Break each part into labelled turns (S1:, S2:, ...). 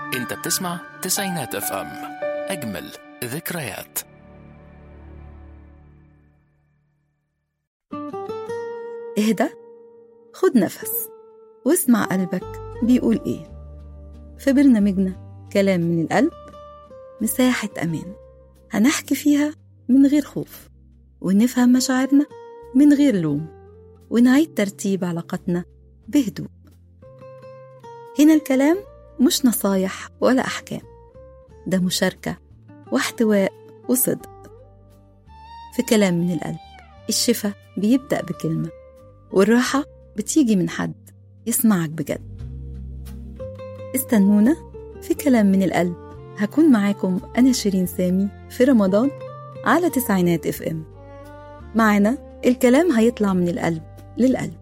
S1: انت بتسمع تسعينات اف ام اجمل ذكريات
S2: اهدى خد نفس واسمع قلبك بيقول ايه في برنامجنا كلام من القلب مساحة أمان هنحكي فيها من غير خوف ونفهم مشاعرنا من غير لوم ونعيد ترتيب علاقتنا بهدوء هنا الكلام مش نصايح ولا أحكام ده مشاركة واحتواء وصدق في كلام من القلب الشفا بيبدأ بكلمة والراحة بتيجي من حد يسمعك بجد استنونا في كلام من القلب هكون معاكم أنا شيرين سامي في رمضان على تسعينات اف ام معنا الكلام هيطلع من القلب للقلب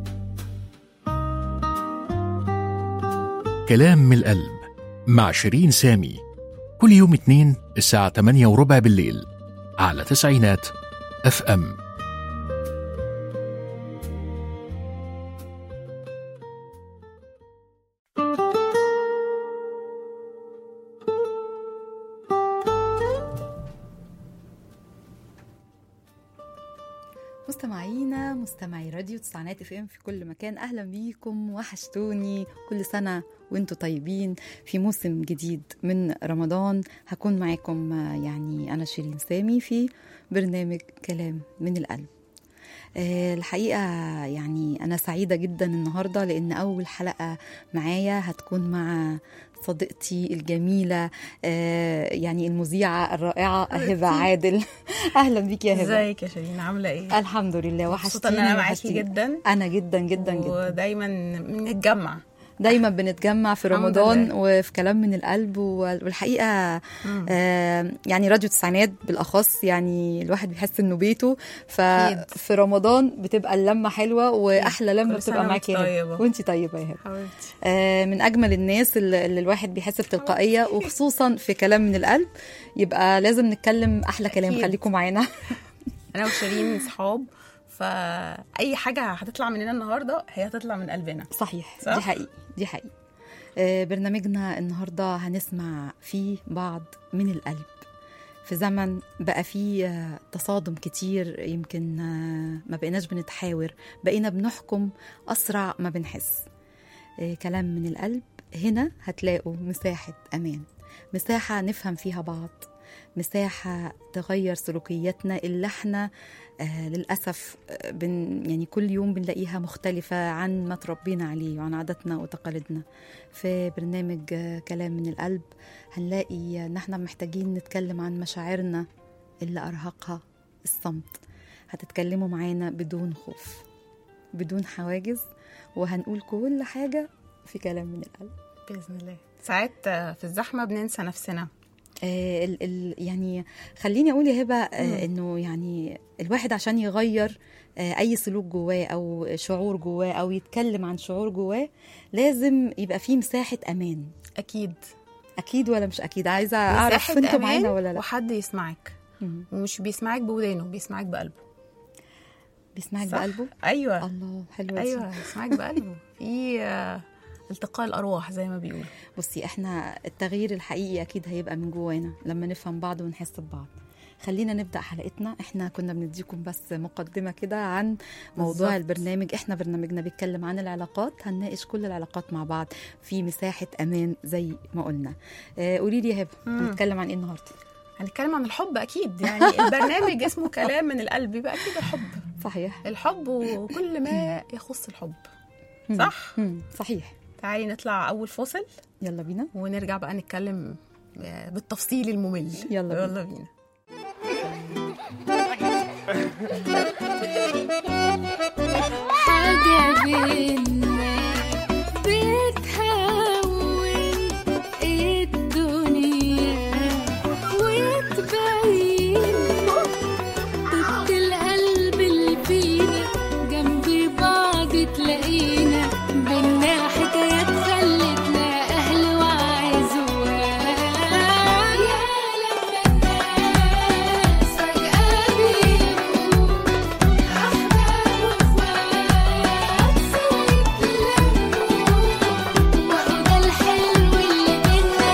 S1: كلام من القلب مع شيرين سامي كل يوم اثنين الساعة 8 وربع بالليل على تسعينات اف ام
S2: مستمعينا مستمعي راديو تسعينات اف ام في كل مكان اهلا بيكم وحشتوني كل سنه وانتم طيبين في موسم جديد من رمضان هكون معاكم آه، يعني انا شيرين سامي في برنامج كلام من القلب آه، الحقيقه يعني انا سعيده جدا النهارده لان اول حلقه معايا هتكون مع صديقتي الجميله آه، يعني المذيعه الرائعه هبه عادل اهلا بيك يا هبه
S3: ازيك يا شيرين عامله ايه
S2: الحمد لله
S3: مبسوطه
S2: وحشتيني
S3: ان انا معاكي
S2: وحشتيني.
S3: جدا
S2: انا جدا جدا جدا
S3: ودايما بنتجمع
S2: دايما بنتجمع في
S3: الحمد
S2: رمضان
S3: لله.
S2: وفي كلام من القلب وال- والحقيقه
S3: مم.
S2: آه يعني راديو التسعينات بالاخص يعني الواحد بيحس انه بيته
S3: أكيد.
S2: ففي رمضان بتبقى اللمه حلوه واحلى لمه
S3: كل سنة
S2: بتبقى معاكي يا
S3: وانت
S2: هبة.
S3: طيبة.
S2: وانت طيبه يا هبه
S3: حبيبتي
S2: آه من اجمل الناس اللي اللي الواحد بيحس بتلقائيه وخصوصا في كلام من القلب يبقى لازم نتكلم احلى كلام
S3: أكيد.
S2: خليكم معانا
S3: انا وشيرين صحاب فاي حاجه هتطلع مننا النهارده هي هتطلع من قلبنا
S2: صحيح
S3: صح؟
S2: دي حقيقي دي حقيقي آه، برنامجنا النهارده هنسمع فيه بعض من القلب في زمن بقى فيه آه، تصادم كتير يمكن آه، ما بقيناش بنتحاور بقينا بنحكم أسرع ما بنحس آه، كلام من القلب هنا هتلاقوا مساحة أمان مساحة نفهم فيها بعض مساحة تغير سلوكياتنا اللي احنا آه للأسف آه بن يعني كل يوم بنلاقيها مختلفة عن ما تربينا عليه وعن عاداتنا وتقاليدنا في برنامج آه كلام من القلب هنلاقي ان احنا محتاجين نتكلم عن مشاعرنا اللي أرهقها الصمت هتتكلموا معانا بدون خوف بدون حواجز وهنقول كل حاجة في كلام من القلب
S3: باذن الله ساعات آه، في الزحمه بننسى نفسنا
S2: آه، ال ال يعني خليني اقول يا هبه
S3: مم.
S2: آه انه يعني الواحد عشان يغير آه اي سلوك جواه او شعور جواه او يتكلم عن شعور جواه لازم يبقى فيه مساحه امان
S3: اكيد
S2: اكيد ولا مش اكيد عايزه اعرف
S3: مساحة
S2: انتوا
S3: أمان
S2: معانا ولا لا
S3: وحد يسمعك
S2: مم.
S3: ومش بيسمعك بودانه بيسمعك بقلبه
S2: بيسمعك
S3: صح؟
S2: بقلبه
S3: ايوه
S2: الله حلوه دي.
S3: ايوه يسمعك بقلبه في آه، التقاء الارواح زي ما بيقولوا
S2: بصي احنا التغيير الحقيقي اكيد هيبقى من جوانا لما نفهم بعض ونحس ببعض خلينا نبدا حلقتنا احنا كنا بنديكم بس مقدمه كده عن موضوع
S3: بالظبط.
S2: البرنامج احنا برنامجنا بيتكلم عن العلاقات هنناقش كل العلاقات مع بعض في مساحه امان زي ما قلنا آه قولي لي يا هبه
S3: مم.
S2: هنتكلم عن ايه النهارده
S3: هنتكلم عن الحب اكيد يعني البرنامج اسمه كلام من القلب يبقى اكيد الحب
S2: صحيح
S3: الحب وكل ما يخص الحب
S2: مم.
S3: صح
S2: مم. صحيح
S3: تعالي نطلع اول فاصل
S2: يلا بينا
S3: ونرجع بقى نتكلم بالتفصيل الممل
S2: يلا بينا.
S3: يلا بينا
S4: حاجة بينا بتهون الدنيا وتبين طبت القلب اللي فينا جنب بعض تلاقينا بينا حكايات خلتنا أهل وعزوان يا لما الناس فجأة بيبقوا أحباب وإخوات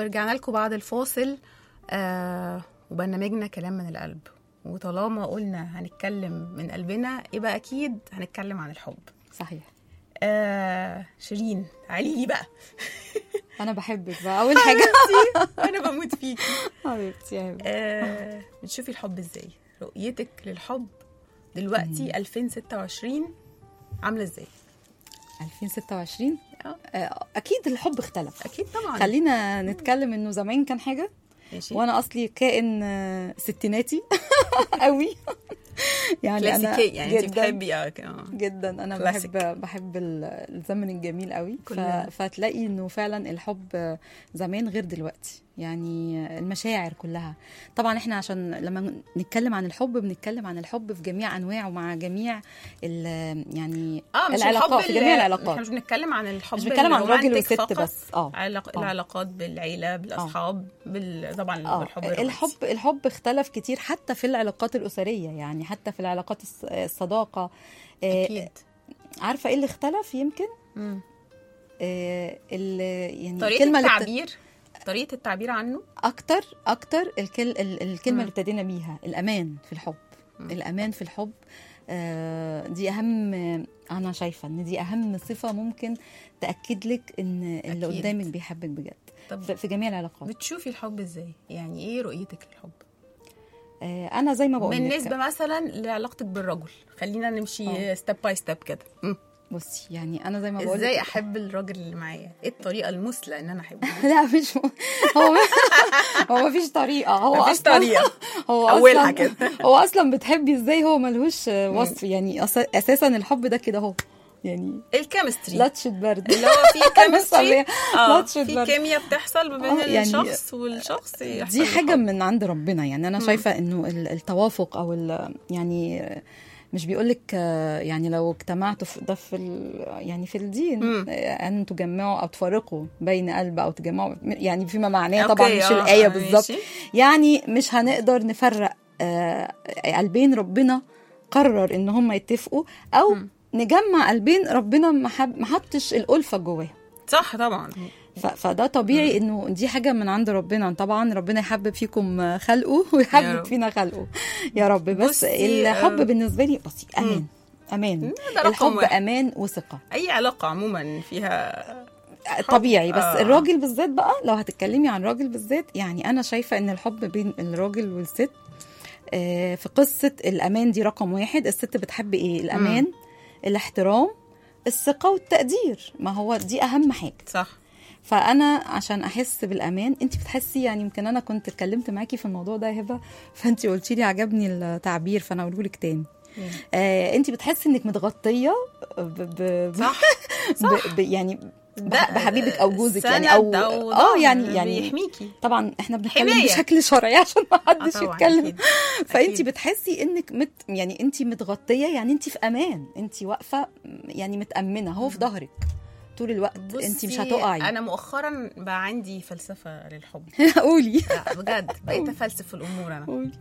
S3: ورجعنا لكم بعد الفاصل آه وبرنامجنا كلام من القلب وطالما قلنا هنتكلم من قلبنا يبقى اكيد هنتكلم عن الحب
S2: صحيح
S3: آه شيرين تعالي لي بقى
S2: انا بحبك بقى اول حاجه
S3: انا بموت فيكي
S2: حبيبتي يا هبه
S3: آه بتشوفي الحب ازاي رؤيتك للحب دلوقتي 2026 عامله ازاي
S2: 2026
S3: آه.
S2: آه، اكيد الحب اختلف
S3: اكيد طبعا
S2: خلينا نتكلم انه زمان كان حاجه
S3: ماشي
S2: وانا اصلي كائن آه، ستيناتي قوي يعني انا
S3: كلاسيكيه يعني انت
S2: جداً-
S3: بتحبي اه آه.
S2: جدا انا
S3: كلاسيك.
S2: بحب بحب ال- الزمن الجميل قوي ف...
S3: كلنا.
S2: فتلاقي انه فعلا الحب زمان غير دلوقتي يعني المشاعر كلها طبعا احنا عشان لما نتكلم عن الحب بنتكلم عن الحب في جميع انواعه ومع جميع ال... يعني
S3: اه مش
S2: العلاقات
S3: الحب
S2: في
S3: اللي-
S2: جميع
S3: احنا
S2: العلاقات
S3: مش بنتكلم عن الحب
S2: مش بنتكلم عن راجل
S3: الرومانتك
S2: وست
S3: فقط.
S2: بس اه
S3: علاق...
S2: آه.
S3: العلاقات بالعيله بالاصحاب بال... طبعا
S2: اه
S3: بالحب الرومانسي.
S2: الحب الحب اختلف كتير حتى في العلاقات الاسريه يعني حتى في العلاقات الص- الصداقه آه،
S3: اكيد
S2: عارفه ايه اللي اختلف يمكن
S3: مم.
S2: آه، ال- يعني
S3: طريقه
S2: الكلمه اللي بت-
S3: التعبير طريقه التعبير عنه
S2: اكتر اكتر الكل ال- الكلمه
S3: مم.
S2: اللي ابتدينا بيها الامان في الحب
S3: مم.
S2: الامان في الحب آه، دي اهم انا شايفه ان دي اهم صفه ممكن تاكد لك ان اللي
S3: أكيد.
S2: قدامك بيحبك بجد
S3: طب
S2: في في جميع العلاقات
S3: بتشوفي الحب ازاي يعني ايه رؤيتك للحب
S2: آه، انا زي ما بقول لك
S3: بالنسبه مثلا لعلاقتك بالرجل خلينا نمشي
S2: آه.
S3: ستيب باي ستيب كده مم.
S2: بصي يعني انا زي ما بقول
S3: ازاي
S2: لك
S3: احب الراجل اللي معايا ايه الطريقه المثلى ان انا احبه
S2: لا مش هو هو ما فيش طريقه هو
S3: مفيش
S2: أصلاً-
S3: طريقة.
S2: هو
S3: أولها
S2: اصلا
S3: كده.
S2: هو اصلا بتحبي ازاي هو ملهوش وصف يعني أس- اساسا الحب ده كده اهو يعني
S3: الكيمستري
S2: لطشه برد
S3: اللي هو في كيمستري اه
S2: لطشه
S3: في
S2: برد
S3: كيمياء بتحصل ما بين
S2: آه، يعني
S3: الشخص والشخص يحصل
S2: دي حاجه
S3: الحب.
S2: من عند ربنا يعني انا شايفه انه ال- التوافق او ال- يعني مش بيقول لك يعني لو اجتمعتوا في ده في ال- يعني في الدين
S3: مم.
S2: آه، ان تجمعوا او تفرقوا بين قلب او تجمعوا يعني فيما معناه
S3: أوكي،
S2: طبعا مش
S3: آه،
S2: الايه
S3: آه،
S2: بالظبط
S3: ماشي.
S2: يعني مش هنقدر نفرق آه، قلبين ربنا قرر ان هم يتفقوا او
S3: مم.
S2: نجمع قلبين ربنا ما حب- ما حطش الالفه جواهم
S3: صح طبعا
S2: ف- فده طبيعي انه دي حاجه من عند ربنا طبعا ربنا يحبب فيكم خلقه ويحبب
S3: رب.
S2: فينا خلقه يا رب بس
S3: بصي،
S2: الحب
S3: آه،
S2: بالنسبه لي بصي امان امان
S3: ده رقم
S2: الحب
S3: واحد.
S2: امان وثقه
S3: اي علاقه عموما فيها
S2: طبيعي بس
S3: آه.
S2: الراجل بالذات بقى لو هتتكلمي عن الراجل بالذات يعني انا شايفه ان الحب بين الراجل والست آه، في قصه الامان دي رقم واحد الست بتحب ايه الامان الاحترام الثقه والتقدير ما هو دي اهم حاجه
S3: صح
S2: فانا عشان احس بالامان انت بتحسي يعني يمكن انا كنت اتكلمت معاكي في الموضوع ده يا هبه فانت قلتي لي عجبني التعبير فانا اقوله لك تاني آه انت بتحسي انك متغطيه ب... ب...
S3: صح
S2: ب... ب... يعني
S3: ده
S2: بحبيبك او جوزك يعني
S3: سند
S2: او اه
S3: ظهر
S2: يعني يعني
S3: بيحميكي
S2: طبعا احنا بنتكلم
S3: حماية.
S2: بشكل شرعي عشان ما حدش
S3: آه طبعاً،
S2: يتكلم
S3: أكيد.
S2: فانت
S3: أكيد.
S2: بتحسي انك مت يعني انت متغطيه يعني انت في امان انت واقفه يعني متامنه هو في ظهرك طول الوقت انت مش
S3: بصي،
S2: هتقعي
S3: انا مؤخرا بقى عندي فلسفه للحب
S2: قولي
S3: لا بجد بقيت افلسف في الامور انا
S2: قولي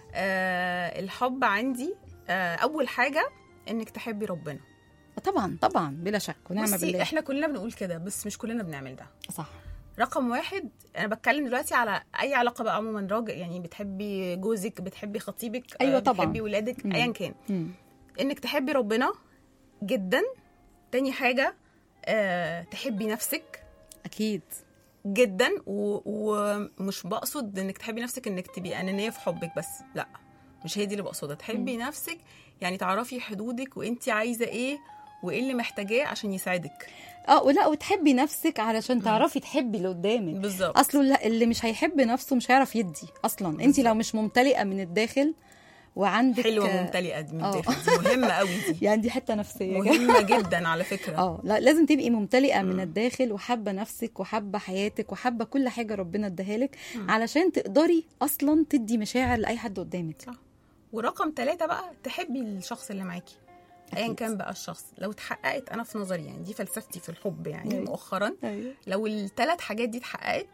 S3: آه الحب عندي آه اول حاجه انك تحبي ربنا
S2: طبعا طبعا بلا شك ونعم
S3: بصي
S2: بالله
S3: احنا كلنا بنقول كده بس مش كلنا بنعمل ده
S2: صح
S3: رقم واحد انا بتكلم دلوقتي على اي علاقه بقى عموما راجل يعني بتحبي جوزك بتحبي خطيبك
S2: أيوة
S3: آه،
S2: طبعاً.
S3: بتحبي ولادك
S2: مم.
S3: ايا كان
S2: مم.
S3: انك تحبي ربنا جدا تاني حاجه آه تحبي نفسك
S2: اكيد
S3: جدا و- ومش بقصد انك تحبي نفسك انك تبقي انانيه في حبك بس لا مش هي دي اللي بقصدها تحبي نفسك يعني تعرفي حدودك وانت عايزه ايه وايه اللي محتاجاه عشان يساعدك
S2: اه ولا وتحبي نفسك علشان تعرفي تحبي اللي قدامك
S3: بالظبط
S2: اصله لا- اللي مش هيحب نفسه مش هيعرف يدي اصلا انت لو مش ممتلئه من الداخل وعندك
S3: حلوه ممتلئه دي من
S2: آه.
S3: الداخل دي مهمه قوي دي
S2: يعني دي حته نفسيه كده.
S3: مهمه جدا على فكره
S2: اه لا لازم تبقي ممتلئه من الداخل وحابه نفسك وحابه حياتك وحابه كل حاجه ربنا اداها لك علشان تقدري اصلا تدي مشاعر لاي حد قدامك
S3: صح ورقم ثلاثة بقى تحبي الشخص اللي معاكي ايا
S2: أكيد.
S3: كان بقى الشخص لو اتحققت انا في نظري يعني دي فلسفتي في الحب يعني
S2: أيوة.
S3: مؤخرا
S2: ايوه
S3: لو الثلاث حاجات دي اتحققت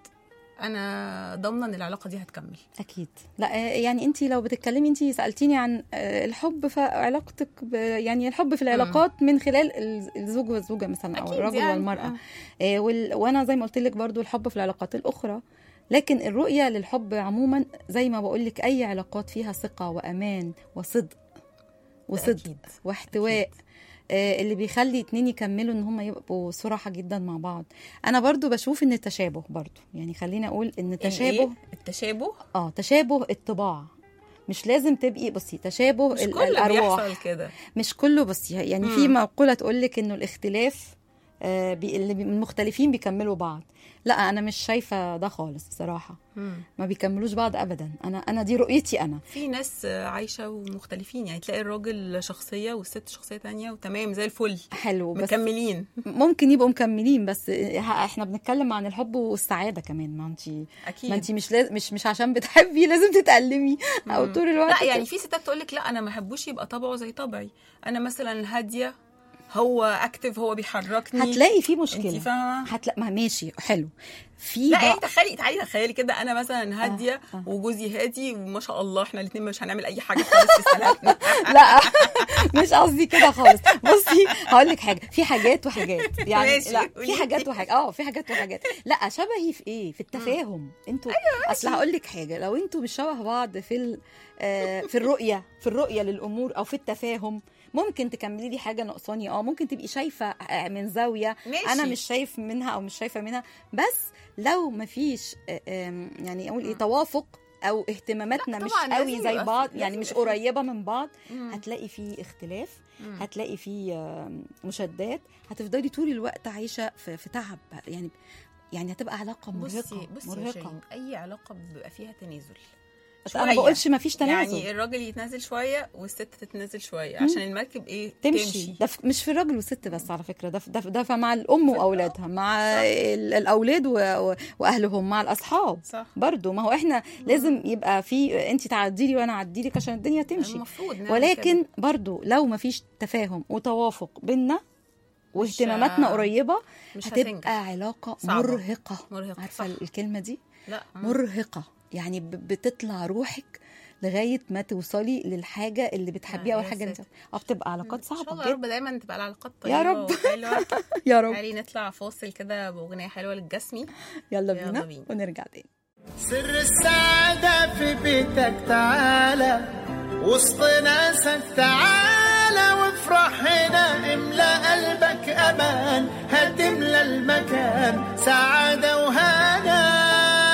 S3: انا ضامنه ان العلاقه دي هتكمل
S2: اكيد لا آه، يعني انت لو بتتكلمي انت سالتيني عن آه، الحب فعلاقتك ب- يعني الحب في العلاقات من خلال ال- الزوج والزوجه مثلا او
S3: أكيد
S2: الرجل
S3: يعني،
S2: والمراه
S3: آه.
S2: آه، وال- وانا زي ما قلت لك برضو الحب في العلاقات الاخرى لكن الرؤيه للحب عموما زي ما بقول لك اي علاقات فيها ثقه وامان وصدق وصدق
S3: أكيد.
S2: واحتواء آه، اللي بيخلي اتنين يكملوا ان هم يبقوا صراحه جدا مع بعض انا برضو بشوف ان التشابه برضو يعني خليني اقول ان
S3: إن
S2: التشابه
S3: إيه؟ التشابه
S2: اه تشابه الطباع مش لازم تبقي بصي تشابه
S3: مش
S2: ال-
S3: كله
S2: الارواح
S3: بيحصل كده
S2: مش كله بس يعني في
S3: مم.
S2: مقوله تقول لك انه الاختلاف آه، بي اللي بي- المختلفين بيكملوا بعض لا انا مش شايفه ده خالص بصراحه
S3: مم.
S2: ما بيكملوش بعض ابدا انا انا دي رؤيتي انا
S3: في ناس عايشه ومختلفين يعني تلاقي الراجل شخصيه والست شخصيه تانية وتمام زي الفل
S2: حلو بس
S3: مكملين
S2: ممكن يبقوا مكملين بس ه- احنا بنتكلم عن الحب والسعاده كمان ما انت
S3: اكيد
S2: ما انت مش لازم مش مش عشان بتحبي لازم تتألمي او
S3: مم.
S2: طول الوقت
S3: لا يعني في ستات تقول لك لا انا ما بحبوش يبقى طبعه زي طبعي انا مثلا هاديه هو اكتف هو بيحركني
S2: هتلاقي في
S3: انت
S2: مشكله
S3: فاهمه
S2: هتلاقي ما ماشي حلو في
S3: لا
S2: بقى-
S3: يعني تخيلي تعالي تخيلي كده انا مثلا هاديه
S2: آه.
S3: وجوزي هادي وما شاء الله احنا الاثنين مش هنعمل اي حاجه خالص في سنتنا
S2: لا مش قصدي كده خالص بصي هقول لك حاجه في حاجات وحاجات يعني
S3: ماشي،
S2: لا
S3: قولي.
S2: في حاجات وحاجات اه في حاجات وحاجات لا شبهي في ايه في التفاهم انتوا اصل هقول لك حاجه لو انتوا مش شبه بعض في ال- آه، في الرؤيه في الرؤيه للامور او في التفاهم ممكن تكملي لي حاجه ناقصاني اه ممكن تبقي شايفه آه، من زاويه
S3: ماشي.
S2: انا مش شايف منها او مش شايفه منها بس لو مفيش آه، آم، يعني اقول ايه توافق او اهتماماتنا
S3: لا
S2: مش
S3: طبعاً،
S2: قوي
S3: لازم
S2: زي
S3: يبقى
S2: بعض
S3: في-
S2: يعني
S3: لازم
S2: مش
S3: يبقى في-
S2: قريبه من بعض
S3: مم.
S2: هتلاقي فيه اختلاف
S3: مم.
S2: هتلاقي فيه آم، مشادات هتفضلي طول الوقت عايشه في, في تعب يعني يعني هتبقى علاقه
S3: بصي
S2: مرهقه
S3: بصي يا
S2: مرهقه
S3: شيرين اي علاقه بيبقى فيها تنازل
S2: انا ما
S3: شوية.
S2: بقولش ما فيش تنازل
S3: يعني الراجل يتنازل شويه والست تتنازل شويه عشان المركب ايه
S2: تمشي ده ف- مش في الراجل والست بس على فكره ده ف- ده ف- ده ف- مع الام واولادها مع ال- الاولاد و- و- واهلهم مع الاصحاب
S3: صح
S2: برضو ما هو احنا لازم يبقى في انت تعدي لي وانا اعدي لك عشان الدنيا تمشي
S3: المفروض نعمل
S2: ولكن
S3: كده.
S2: برضو لو ما فيش تفاهم وتوافق بينا واهتماماتنا
S3: مش-
S2: قريبه
S3: مش هتنجح.
S2: هتبقى علاقه
S3: صعبة.
S2: مرهقه
S3: مرهقة،
S2: عارفه
S3: صح.
S2: الكلمه دي
S3: لا
S2: مرهقه يعني ب- بتطلع روحك لغايه ما توصلي للحاجه اللي بتحبيها او
S3: يا
S2: الحاجه اللي انت
S3: ساتر.
S2: اه بتبقى علاقات
S3: ان شاء
S2: صعبه
S3: الله يا رب
S2: جدا
S3: دايما تبقى العلاقات طيبه
S2: يا رب.
S3: وحلوه
S2: يا رب
S3: تعالي نطلع فاصل كده باغنيه حلوه للجسمي
S2: يلا
S3: يلا
S2: بينا
S3: بينا.
S2: ونرجع تاني
S5: سر السعادة في بيتك تعالى وسط ناسك تعالى وافرح هنا املى قلبك امان هتملى المكان سعادة وهنا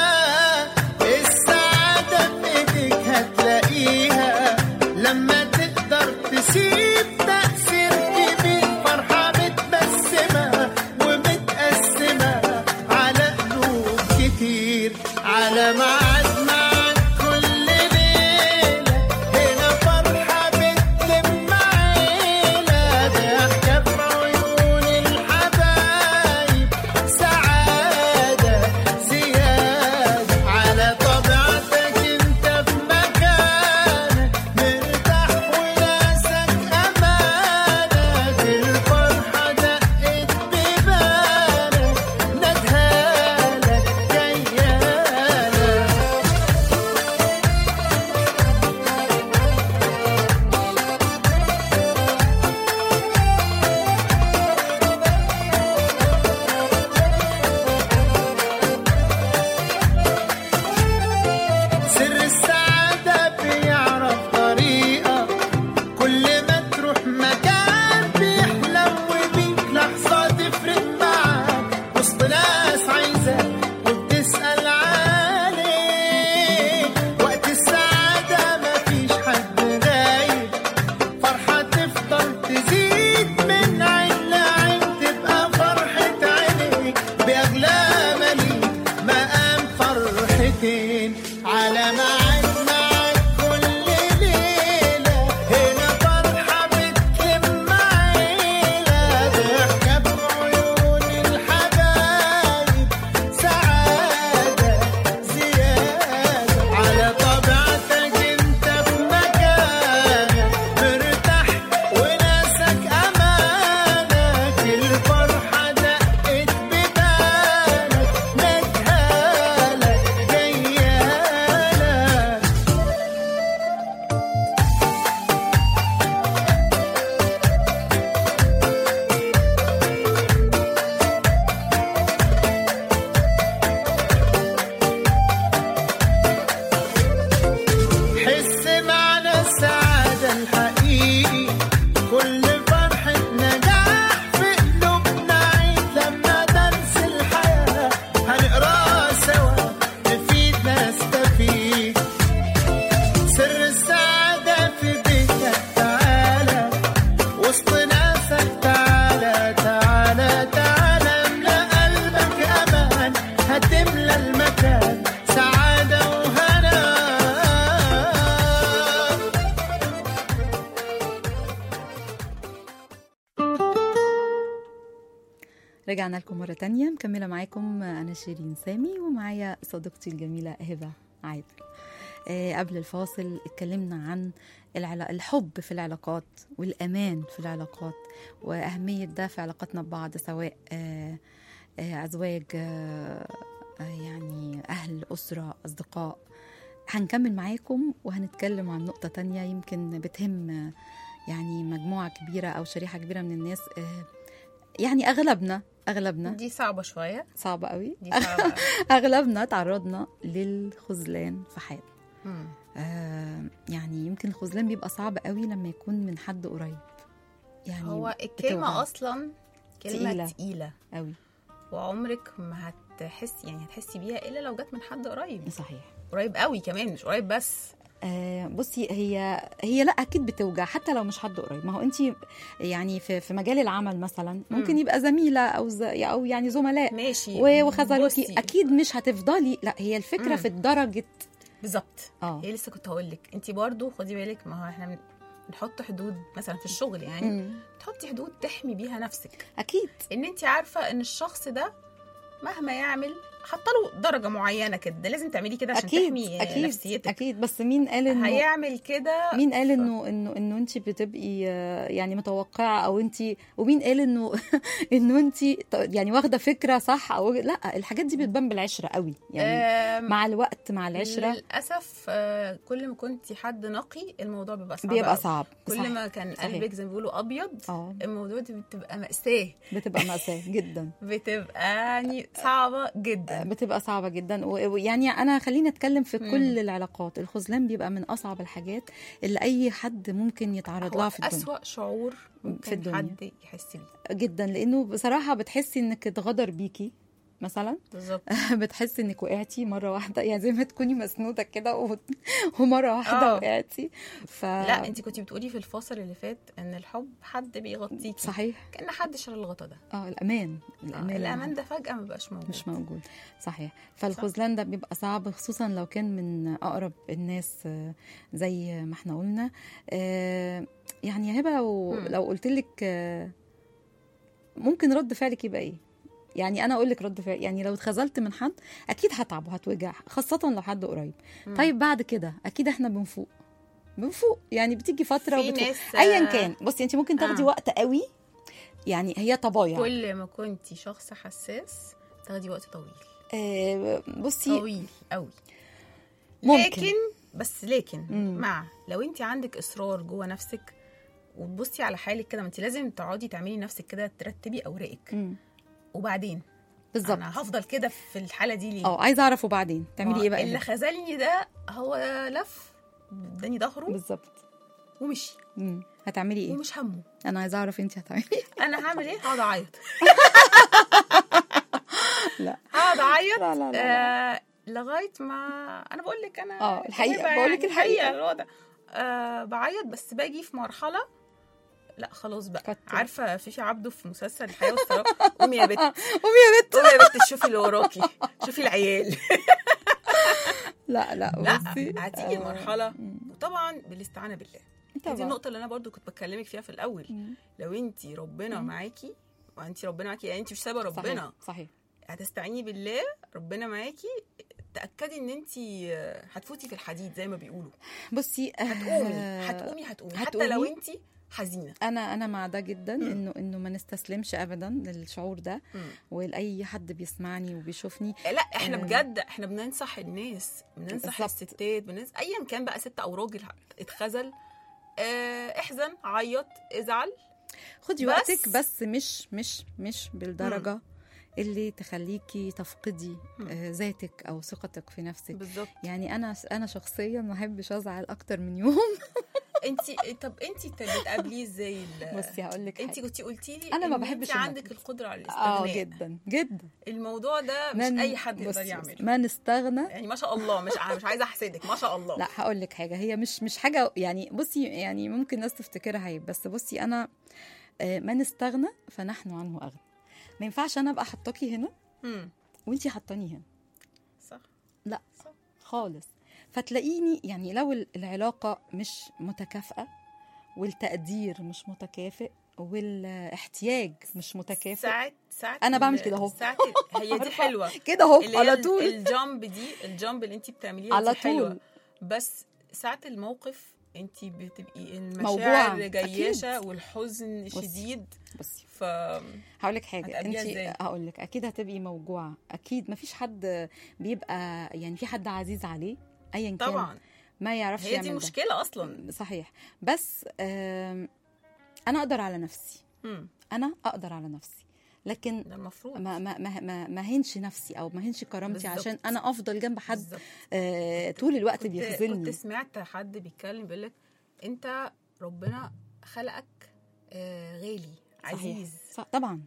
S5: السعادة في ايديك هتلاقيها لما تقدر تسيب تأثير كبير فرحة متبسمة ومتقسمة على قلوب كتير على ميعاد معاك كل ليلة هنا فرحة بتلم عيلة ضحكة في عيون الحبايب سعادة
S2: رجعنا لكم مرة تانية مكملة معاكم أنا شيرين سامي ومعايا صديقتي الجميلة هبة عادل آه، قبل الفاصل اتكلمنا عن العلا... الحب في العلاقات والأمان في العلاقات وأهمية ده في علاقتنا ببعض سواء آه، آه، أزواج آه، آه، يعني أهل أسرة أصدقاء هنكمل معاكم وهنتكلم عن نقطة تانية يمكن بتهم آه، يعني مجموعة كبيرة أو شريحة كبيرة من الناس آه، يعني أغلبنا أغلبنا
S3: دي صعبه شويه
S2: صعبة قوي
S3: دي صعبه
S2: أغلبنا تعرضنا للخذلان في حياتنا
S3: مم.
S2: آه يعني يمكن الخذلان بيبقى صعب قوي لما يكون من حد قريب يعني
S3: هو
S2: بتوجع
S3: الكلمه اصلا كلمه
S2: تقيلة.
S3: تقيله
S2: قوي
S3: وعمرك ما هتحس يعني هتحسي بيها الا لو جت من حد قريب
S2: صحيح
S3: قريب قوي كمان مش قريب بس
S2: آه بصي هي هي لا اكيد بتوجع حتى لو مش حد قريب ما هو انت يعني في في مجال العمل مثلا ممكن
S3: مم.
S2: يبقى زميله او ز... او يعني زملاء
S3: ماشي
S2: و- وخذلوكي
S3: بصي،
S2: اكيد مش هتفضلي لا هي الفكره
S3: مم.
S2: في الدرجه
S3: بالظبط
S2: اه
S3: هي لسه كنت هقول لك انت برضو خدي بالك ما هو احنا بن- بنحط حدود مثلا في الشغل يعني
S2: مم.
S3: تحطي حدود تحمي بيها نفسك
S2: اكيد
S3: ان انت عارفه ان الشخص ده مهما يعمل حاطه له درجه معينه كده ده لازم تعملي كده عشان
S2: اكيد
S3: تحمي
S2: اكيد
S3: نفسيتك
S2: اكيد بس مين قال انه
S3: هيعمل كده
S2: مين قال
S3: ف-
S2: انه انه انه انت بتبقي آه، يعني متوقعه او انت ومين قال انه انه انت يعني واخده فكره صح او لا الحاجات دي بتبان بالعشره قوي يعني
S3: آم،
S2: مع الوقت مع العشره
S3: للاسف آه، كل ما كنتي حد نقي الموضوع بيبقى صعب
S2: بيبقى
S3: أوي.
S2: صعب
S3: كل
S2: صح.
S3: ما كان
S2: صحيح.
S3: قلبك زي ما بيقولوا ابيض
S2: اه
S3: الموضوع دي بتبقى مأساة
S2: بتبقى مأساة جدا
S3: بتبقى يعني صعبة جدا
S2: بتبقى صعبة جدا و- ويعني أنا خليني أتكلم في
S3: مم.
S2: كل العلاقات الخذلان بيبقى من أصعب الحاجات اللي أي حد ممكن يتعرض
S3: هو
S2: لها في الدنيا
S3: أسوأ شعور ممكن
S2: الدنيا.
S3: حد يحس بيه
S2: جدا لأنه بصراحة بتحسي إنك اتغدر بيكي مثلا
S3: بالظبط
S2: بتحسي انك وقعتي مره واحده يعني زي ما تكوني مسنوده كده و... ومره واحده
S3: آه.
S2: وقعتي ف
S3: لا انت كنت بتقولي في الفصل اللي فات ان الحب حد بيغطيكي
S2: صحيح
S3: كان حد شال الغطا ده
S2: اه الامان
S3: آه،
S2: الامان
S3: الامان ده فجأة ما بقاش موجود
S2: مش موجود صحيح فالخذلان ده بيبقى صعب خصوصا لو كان من اقرب الناس آه، زي ما احنا قلنا آه، يعني يا هبه لو,
S3: مم.
S2: لو قلت لك ممكن رد فعلك يبقى ايه يعني انا اقول لك رد فعل يعني لو اتخذلت من حد اكيد هتعب وهتوجع خاصه لو حد قريب
S3: مم.
S2: طيب بعد كده اكيد احنا بنفوق بنفوق يعني بتيجي فتره
S3: في
S2: وبتفوق
S3: ناس
S2: ايا
S3: آه،
S2: كان بصي انت ممكن تاخدي
S3: آه.
S2: وقت قوي يعني هي طبايع
S3: كل ما كنتي شخص حساس تاخدي وقت طويل
S2: آه، بصي
S3: طويل قوي
S2: ممكن.
S3: لكن بس لكن
S2: مم.
S3: مع لو انت عندك اصرار جوه نفسك وتبصي على حالك كده ما انت لازم تقعدي تعملي نفسك كده ترتبي اوراقك
S2: مم.
S3: وبعدين
S2: بالظبط
S3: انا هفضل كده في الحاله دي ليه
S2: اه عايزه اعرف وبعدين
S3: ما
S2: تعملي ايه بقى
S3: اللي
S2: هنا؟
S3: خذلني ده هو لف اداني ظهره
S2: بالظبط
S3: ومشي
S2: مم. هتعملي ايه
S3: ومش همه
S2: انا عايزه اعرف انت هتعملي ايه
S3: انا هعمل ايه هقعد اعيط
S2: لا
S3: هقعد اعيط
S2: لا لا لا,
S3: آه لغايه ما انا بقول لك انا
S2: اه، الحقيقة،
S3: كاتبة
S2: بقول لك
S3: يعني
S2: الحقيقة.
S3: الوضع آه بعيط بس باجي في مرحله لا خلاص بقى
S2: كتر.
S3: عارفه فيفي عبده في مسلسل الحياه والسراب قومي يا بت
S2: قومي يا بت
S3: قومي يا بت شوفي اللي وراكي شوفي العيال
S2: لا لا
S3: لا
S2: بصي
S3: هتيجي
S2: آه،
S3: مرحله
S2: مم.
S3: وطبعا بالاستعانه بالله دي
S2: طبعا
S3: النقطه اللي انا برضو كنت بكلمك فيها في الاول
S2: مم.
S3: لو انت ربنا
S2: مم.
S3: معاكي وانت ربنا معاكي يعني انت مش سايبه ربنا
S2: صحيح صحيح
S3: هتستعيني بالله ربنا معاكي تاكدي ان انت هتفوتي في الحديد زي ما بيقولوا
S2: بصي
S3: هتقومي
S2: آه،
S3: هتقومي هتقومي حتى
S2: هتقومي.
S3: لو انت حزينه
S2: انا انا مع ده جدا
S3: مم.
S2: انه انه ما نستسلمش ابدا للشعور ده
S3: مم.
S2: ولاي حد بيسمعني وبيشوفني
S3: لا احنا
S2: آه.
S3: بجد احنا بننصح الناس بننصح
S2: بالظبط.
S3: الستات بننصح ايا كان بقى ست او راجل اتخذل اه احزن عيط ازعل
S2: خدي
S3: بس-
S2: وقتك بس مش مش مش بالدرجه اللي تخليكي تفقدي
S3: مم.
S2: آه، ذاتك او ثقتك في نفسك
S3: بالظبط
S2: يعني انا انا شخصيا ما احبش ازعل اكتر من يوم
S3: انت طب انت بتقابليه ازاي ال-
S2: بصي هقول لك
S3: انت
S2: حاجة.
S3: كنتي قلتي لي
S2: أنا ما
S3: إن
S2: بحبش
S3: انت
S2: النكد.
S3: عندك القدره على
S2: اه
S3: الاستغناء
S2: جدا جدا
S3: الموضوع ده مش
S2: من-
S3: اي حد يقدر
S2: بصي-
S3: يعمله
S2: ما نستغنى
S3: يعني ما شاء الله مش ع- مش عايزه احسدك ما شاء الله
S2: لا هقول لك حاجه هي مش مش حاجه يعني بصي يعني ممكن الناس تفتكرها عيب بس بصي انا آه، ما نستغنى فنحن عنه اغنى ما ينفعش انا ابقى حطاكي هنا
S3: امم
S2: وانتي حطاني هنا
S3: صح
S2: لا
S3: صح.
S2: خالص فتلاقيني يعني لو ال- العلاقه مش متكافئه والتقدير مش متكافئ والاحتياج مش متكافئ
S3: ساعات ساعات
S2: أنا بعمل
S3: ال-
S2: كده أهو.
S3: ساعات ال- هي دي
S2: عارفة؟
S3: حلوه
S2: كده اهو
S3: اللي هي
S2: على
S3: ال-
S2: طول
S3: الجامب دي الجامب اللي انت بتعمليها
S2: على
S3: دي حلوه
S2: طول.
S3: بس ساعة الموقف انت بتبقي
S2: موجوعة.
S3: المشاعر جياشة والحزن
S2: بصي.
S3: شديد
S2: بصي
S3: ف
S2: هقول لك حاجه
S3: هتقابليها
S2: انت
S3: إزاي؟
S2: هقول لك اكيد هتبقي موجوعه اكيد ما فيش حد بيبقى يعني في حد عزيز عليه ايا كان
S3: طبعا
S2: ما يعرفش
S3: هي
S2: يعمل
S3: دي
S2: ده.
S3: مشكلة اصلا
S2: صحيح بس آم، انا اقدر على نفسي
S3: مم.
S2: انا اقدر على نفسي لكن
S3: ده المفروض
S2: ما ما ما ما, ما هنش نفسي او ما هنش كرامتي
S3: بالظبط.
S2: عشان انا افضل جنب حد
S3: بالظبط.
S2: آه طول الوقت
S3: كنت-
S2: بيخذلني
S3: كنت سمعت حد بيتكلم بيقول لك انت ربنا خلقك آه، غالي
S2: صحيح.
S3: عزيز
S2: صح طبعا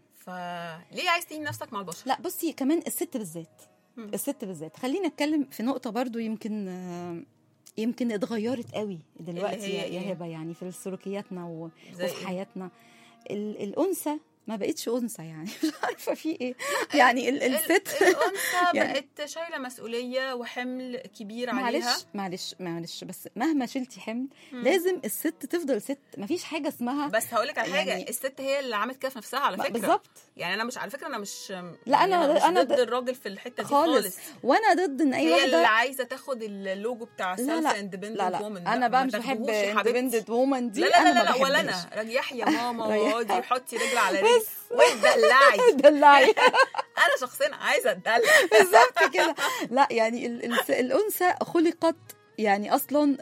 S3: فليه عايز تهين نفسك مع البشر
S2: لا بصي كمان الست بالذات
S3: مم.
S2: الست بالذات خلينا نتكلم في نقطة برضو يمكن آه، يمكن اتغيرت قوي دلوقتي
S3: هي
S2: يا
S3: إيه؟
S2: يا هبة يعني في سلوكياتنا و...
S3: زي
S2: وفي
S3: إيه؟
S2: حياتنا ال... الأنثى ما بقتش أنثى يعني مش عارفة في إيه يعني ال... الست
S3: الانثى
S2: يعني-
S3: بقت شايله مسؤوليه وحمل كبير عليها
S2: معلش معلش معلش بس مهما شلتي حمل
S3: مم.
S2: لازم الست تفضل ست مفيش حاجة اسمها
S3: بس هقول لك على حاجه
S2: يعني-
S3: الست هي اللي عملت كده في نفسها على فكره
S2: بالظبط
S3: يعني انا مش على فكره انا مش
S2: لا،
S3: يعني
S2: أنا-
S3: مش
S2: أنا
S3: ضد
S2: د-
S3: الراجل في الحته دي
S2: خالص.
S3: خالص,
S2: وانا ضد ان اي
S3: هي اللي
S2: واحده
S3: عايزه تاخد اللوجو بتاع
S2: لا
S3: سيلف
S2: لا
S3: اندبندنت
S2: لا لا
S3: وومن
S2: انا بقى مش بحب اندبندنت وومن دي
S3: لا لا
S2: انا
S3: لا
S2: ما
S3: لا, لا ولا
S2: بحبهاش.
S3: انا ريحي يا ماما
S2: ريحي.
S3: واقعدي حطي رجل على رجل واتدلعي
S2: دلعي
S3: انا شخصيا عايزه اتدلع
S2: بالظبط كده لا يعني ال- ال- الانثى خلقت يعني اصلا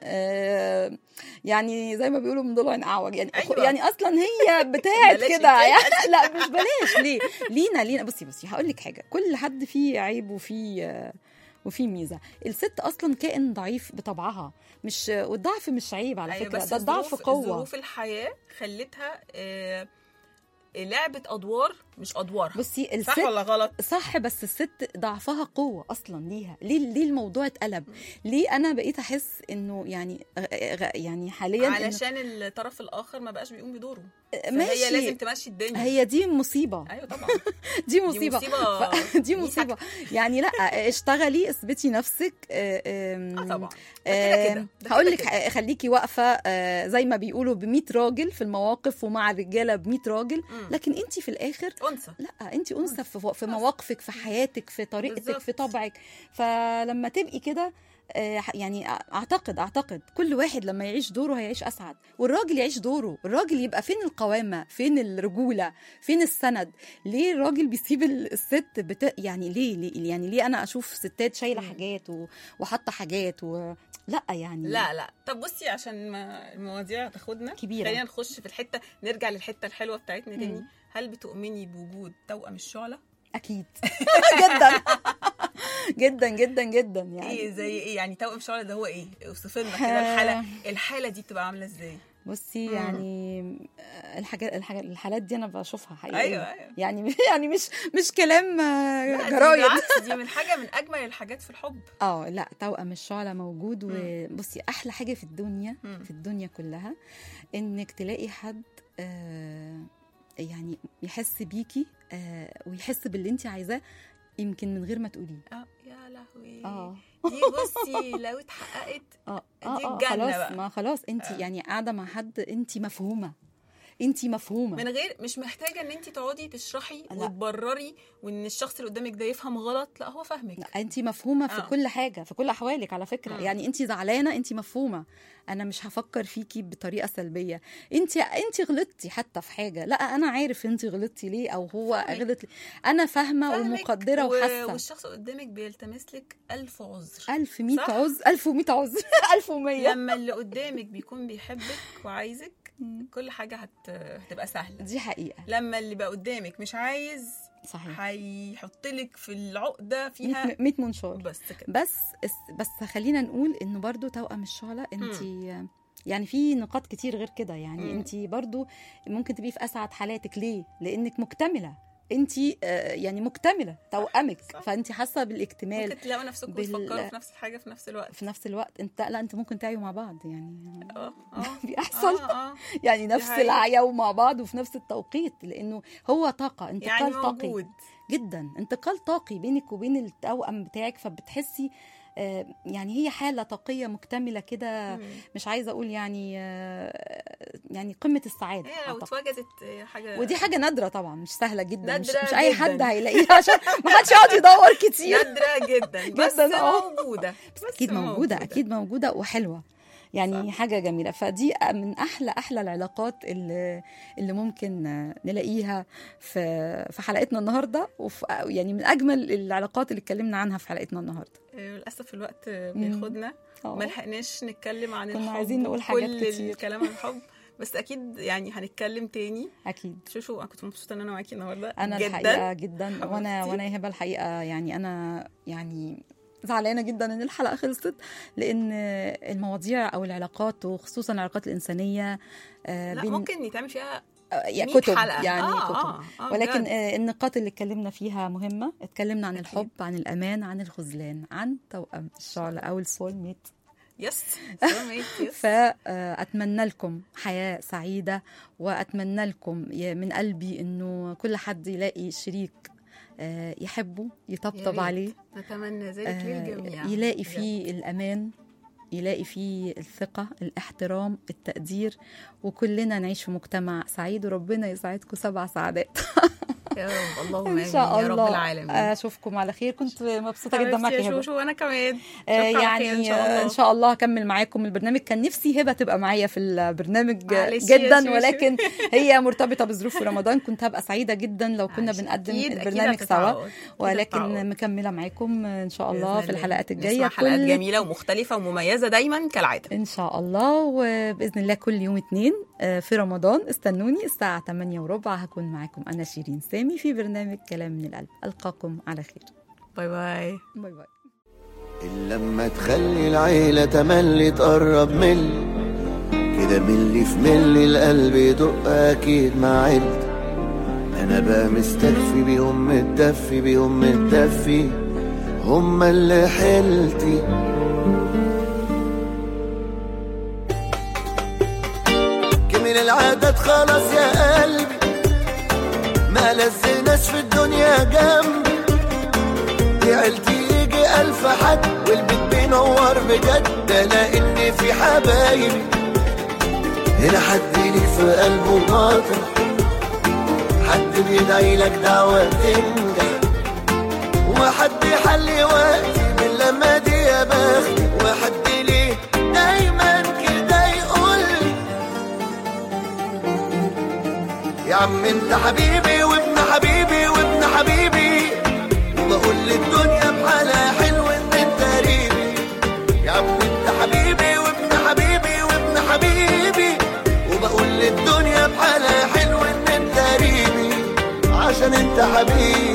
S2: آه، يعني زي ما بيقولوا من ضلع اعوج يعني
S3: أيوة.
S2: يعني اصلا هي بتاعت
S3: بلاش
S2: كده
S3: الكلمة.
S2: يعني لا مش بلاش ليه لينا لينا بصي بصي هقول لك حاجه كل حد فيه عيب وفيه آه، وفيه ميزه الست اصلا كائن ضعيف بطبعها مش والضعف مش عيب على
S3: أيوة،
S2: فكره
S3: بس
S2: ده الضعف
S3: ظروف-
S2: قوه
S3: ظروف الحياه خلتها آه، لعبه ادوار مش ادوارها
S2: بصي الست
S3: صح ولا غلط
S2: صح بس الست ضعفها قوة أصلا ليها ليه ليه الموضوع اتقلب ليه أنا بقيت أحس إنه يعني غ- غ- يعني حاليا إنه
S3: علشان الطرف الاخر ما بقاش بيقوم بدوره
S2: ماشي
S3: هي لازم تمشي الدنيا
S2: هي دي مصيبة
S3: ايوه طبعا
S2: دي مصيبة
S3: مصيبة
S2: ف- دي
S3: دي
S2: مصيبة يعني لا اشتغلي اثبتي نفسك آه، آم،
S3: اه طبعا
S2: آه،
S3: ده كده كده
S2: هقول
S3: ده
S2: لك
S3: كده.
S2: خليكي واقفه آه، زي ما بيقولوا ب 100 راجل في المواقف ومع الرجاله ب 100 راجل
S3: مم.
S2: لكن انت في الاخر
S3: انثى
S2: لا انت انثى في في مواقفك في حياتك في طريقتك
S3: بالظبط.
S2: في طبعك فلما تبقي كده آه، يعني اعتقد اعتقد كل واحد لما يعيش دوره هيعيش اسعد والراجل يعيش دوره الراجل يبقى فين القوامه فين الرجوله فين السند ليه الراجل بيسيب ال- الست بت... يعني ليه, ليه يعني ليه انا اشوف ستات شايله
S3: مم.
S2: حاجات و... وحاطه حاجات و... لا يعني
S3: لا لا طب بصي عشان ما المواضيع تاخدنا
S2: كبيرة.
S3: خلينا نخش في الحته نرجع للحته الحلوه بتاعتنا تاني
S2: مم.
S3: هل بتؤمني بوجود توأم الشعلة؟
S2: اكيد جدا جدا جدا جدا يعني
S3: ايه زي ايه يعني توأم الشعلة ده هو ايه؟ اوصف لنا كده الحالة الحالة دي بتبقى عاملة ازاي؟
S2: بصي
S3: مم.
S2: يعني الحاجات الحاجات الحالات دي انا بشوفها حقيقيه
S3: ايوه ايوه
S2: يعني يعني مش مش كلام آه،
S3: لا، دي
S2: جرايد
S3: بالعكس دي من حاجة من أجمل الحاجات في الحب
S2: اه لا توأم الشعلة موجود وبصي احلى حاجه في الدنيا
S3: مم.
S2: في الدنيا كلها انك تلاقي حد آه يعني يحس بيكي آه ويحس باللي انت عايزاه يمكن من غير ما تقوليه
S3: اه يا لهوي
S2: اه
S3: دي بصي لو اتحققت
S2: اه
S3: دي
S2: اه, آه
S3: الجنة
S2: خلاص
S3: بقى.
S2: ما خلاص انت
S3: آه.
S2: يعني قاعده مع حد انت مفهومه انت مفهومه
S3: من غير مش محتاجة ان انت تقعدي تشرحي
S2: لا.
S3: وتبرري وان الشخص اللي قدامك ده يفهم غلط لا هو فاهمك
S2: لا انت مفهومه في
S3: آه.
S2: كل حاجه في كل احوالك على فكره
S3: مم.
S2: يعني انت زعلانه انت مفهومه انا مش هفكر فيكي بطريقه سلبيه انت انت غلطتي حتى في حاجه لا انا عارف انت غلطتي ليه او هو
S3: فاهمك.
S2: غلط ليه انا فاهمه
S3: فاهمك
S2: ومقدره
S3: و-
S2: وحاسه
S3: والشخص اللي قدامك بيلتمس لك ألف عذر
S2: 1100
S3: صح؟
S2: عذر 1100 عذر 1100
S3: لما اللي قدامك بيكون بيحبك وعايزك كل حاجة هت... هتبقى سهلة
S2: دي حقيقه
S3: لما اللي بقى قدامك مش عايز
S2: صحيح
S3: هيحط لك في العقدة فيها
S2: 100 منشار
S3: بس كده
S2: بس بس خلينا نقول انه برضو توأم الشعلة انت يعني في نقاط كتير غير كده يعني
S3: مم.
S2: انت برضو ممكن تبقي في اسعد حالاتك ليه لانك مكتمله انت يعني مكتمله توأمك
S3: صح.
S2: فانت حاسه بالاكتمال
S3: ممكن تلاقوا نفسكم
S2: بال-
S3: بتفكروا في نفس الحاجة في نفس الوقت
S2: في نفس الوقت انت لا انت ممكن تعيوا مع بعض يعني
S3: اه اه
S2: بيحصل
S3: اه اه
S2: يعني نفس
S3: حقيقة.
S2: العياو مع بعض وفي نفس التوقيت لانه هو طاقه انتقال
S3: يعني
S2: طاقي
S3: موجود
S2: جدا انتقال طاقي بينك وبين التوأم بتاعك فبتحسي آه، يعني هي حاله طاقيه مكتمله كده
S3: مم.
S2: مش عايزه اقول يعني آه، يعني قمه السعاده
S3: هي لو
S2: أعتقد.
S3: اتوجدت آه، حاجه
S2: ودي حاجه نادره طبعا مش سهله جدا مش,
S3: نادرة
S2: مش اي
S3: جداً.
S2: حد هيلاقيها عشان ما حدش يقعد يدور كتير
S3: نادره جدا بس
S2: جداً، آه.
S3: موجوده بس
S2: اكيد موجوده اكيد موجوده وحلوه يعني
S3: صح.
S2: حاجه جميله فدي من احلى احلى العلاقات اللي اللي ممكن نلاقيها في في حلقتنا النهارده وفي يعني من اجمل العلاقات اللي اتكلمنا عنها في حلقتنا النهارده
S3: آه، للاسف الوقت آه، بياخدنا
S2: آه.
S3: ما لحقناش نتكلم عن
S2: كنا
S3: الحب
S2: عايزين نقول حاجات
S3: كل
S2: كتير.
S3: الكلام عن الحب بس اكيد يعني هنتكلم تاني
S2: اكيد
S3: شوشو انا كنت مبسوطه ان انا معاكي النهارده
S2: انا
S3: جدا
S2: الحقيقه جدا وانا
S3: حبيبتي.
S2: وانا يا هبه الحقيقه يعني انا يعني زعلانه جدا ان الحلقه خلصت لان المواضيع او العلاقات وخصوصا العلاقات الانسانيه آه،
S3: لا
S2: بين
S3: ممكن يتعمل فيها
S2: آه، يعني
S3: 100
S2: كتب
S3: حلقة.
S2: يعني
S3: آه،
S2: كتب
S3: آه، آه،
S2: ولكن
S3: بجد.
S2: آه، النقاط اللي اتكلمنا فيها مهمه اتكلمنا عن
S3: أكيد.
S2: الحب عن الامان عن الخذلان عن توأم الشعلة او السول ميت
S3: يس soulmate، يس
S2: فأتمنى لكم حياة سعيدة وأتمنى لكم ي- من قلبي إنه كل حد يلاقي شريك آه، يحبه
S3: يا
S2: يطبطب
S3: ريت.
S2: عليه
S3: نتمنى ذلك
S2: آه،
S3: للجميع
S2: يلاقي
S3: بجد.
S2: فيه الأمان يلاقي فيه الثقة الاحترام التقدير وكلنا نعيش في مجتمع سعيد وربنا يسعدكم سبع سعادات
S3: يا رب اللهم
S2: إن
S3: امين
S2: شاء
S3: يا رب
S2: الله
S3: العالمين
S2: أشوفكم على خير كنت مبسوطة جدا
S3: حبيبتي
S2: معاكي
S3: يا
S2: يا هبة
S3: شوشو وانا كمان
S2: آه،
S3: أشوفك على خير
S2: يعني
S3: إن شاء
S2: آه،
S3: الله.
S2: ان شاء الله هكمل معاكم البرنامج كان نفسي هبه تبقى معايا في البرنامج
S3: معلش يا
S2: جدا
S3: شوشو.
S2: ولكن هي مرتبطه بظروف رمضان كنت هبقى سعيده جدا لو كنا
S3: معلش.
S2: بنقدم
S3: أكيد- أكيد
S2: البرنامج سوا
S3: هتتعوض. أكيد
S2: ولكن
S3: هتتعوض.
S2: مكمله معاكم ان شاء الله
S3: بإذن
S2: في
S3: الله.
S2: الحلقات الجايه
S3: نسمع حلقات
S2: كل
S3: جميله ومختلفه ومميزه دايما كالعاده
S2: ان شاء الله وباذن الله كل يوم اثنين آه، في رمضان استنوني الساعه 8 وربع هكون معاكم انا شيرين سامي في برنامج كلام من القلب القاكم على خير
S3: باي باي
S2: باي باي
S5: إلا لما تخلي العيلة تملي تقرب ملي كده ملي في ملي القلب يدق أكيد مع عيلتي أنا بقى مستكفي بيهم متدفي بيهم متدفي هما اللي حيلتي كمل العادات خلاص يا قلبي ما لزناش في الدنيا جنبي دي عيلتي يجي ألف حد والبيت بينور بجد ألاقي إن في حبايبي هنا حد ليك في قلبه باطل حد بيدعي لك دعوة تنجح وحد يحلي وقتي من لما دي يا بختي وحد ليه دايما كده يقول لي يا عم انت حبيبي وابن حبيبي وابن حبيبي وبقول للدنيا بحالها حلو ان انت قريبي يا عم انت حبيبي وابن حبيبي وابن حبيبي وبقول للدنيا بحالها حلو ان انت قريبي عشان انت حبيبي